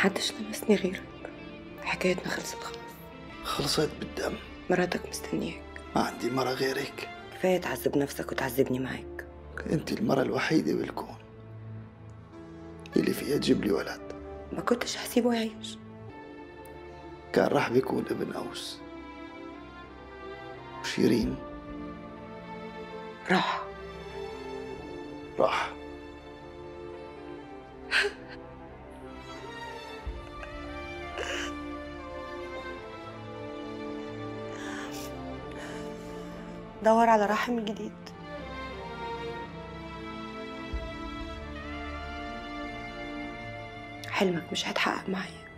محدش لمسني غيرك حكايتنا خلصت خلاص خلصت بالدم مراتك مستنياك ما عندي مرة غيرك كفاية تعذب نفسك وتعذبني معاك انت المرة الوحيدة بالكون اللي فيها تجيب لي ولد ما كنتش هسيبه يعيش كان راح بيكون ابن أوس وشيرين راح راح دور على رحم جديد حلمك مش هيتحقق معايا